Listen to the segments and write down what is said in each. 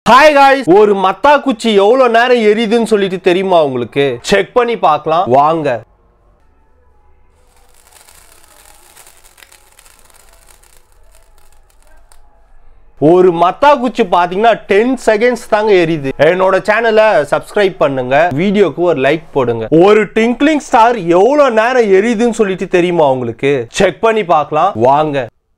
hi guys ஒரு மத்தா குச்சி எவ்வளவு நேரம் எரியுதுன்னு சொல்லிட்டு தெரியுமா உங்களுக்கு செக் பண்ணி பார்க்கலாம் வாங்க ஒரு மத்தா குச்சி பாத்தீங்கன்னா டென் செகண்ட்ஸ் தாங்க எரியுது என்னோட சேனலை சப்ஸ்கிரைப் பண்ணுங்க வீடியோக்கு ஒரு லைக் போடுங்க ஒரு டிங்க்லிங் ஸ்டார் எவ்வளவு நேரம் எரியுதுன்னு சொல்லிட்டு தெரியுமா உங்களுக்கு செக் பண்ணி பார்க்கலாம் வாங்க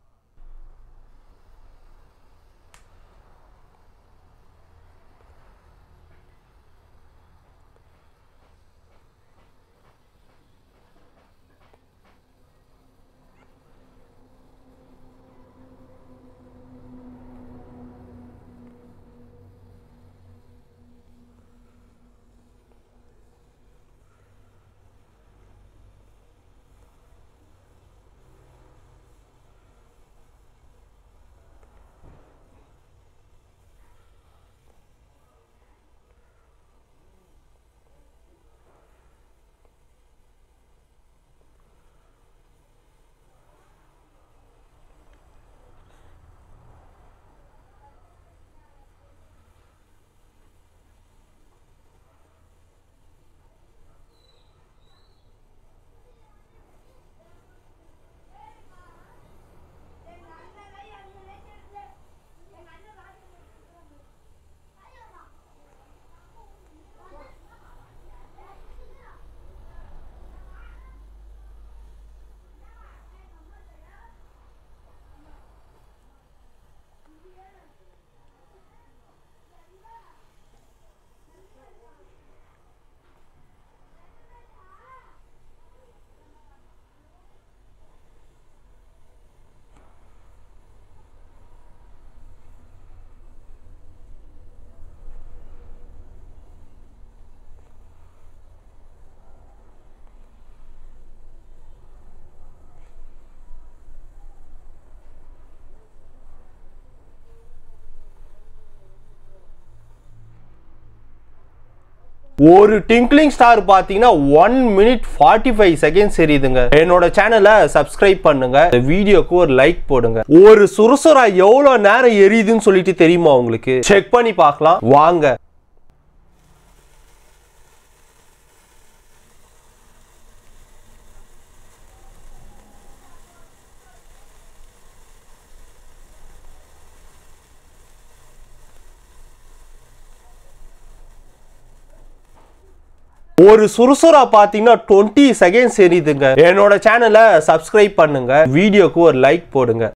ஒரு டிங்க்லிங் ஸ்டார் பார்த்தீங்கன்னா one minute forty five seconds எரியுதுங்க என்னோட சேனலை சப்ஸ்கிரைப் பண்ணுங்க இந்த வீடியோக்கு ஒரு லைக் போடுங்க ஒரு சுறுசுறா எவ்வளோ நேரம் எரியுதுன்னு சொல்லிட்டு தெரியுமா உங்களுக்கு செக் பண்ணி பார்க்கலாம் வாங்க ஒரு சுறுசுறா பார்த்தீங்கன்னா டுவெண்ட்டி செகண்ட்ஸ் எரியுதுங்க என்னோட சேனலை சப்ஸ்கிரைப் பண்ணுங்க வீடியோக்கு ஒரு லைக் போடுங்க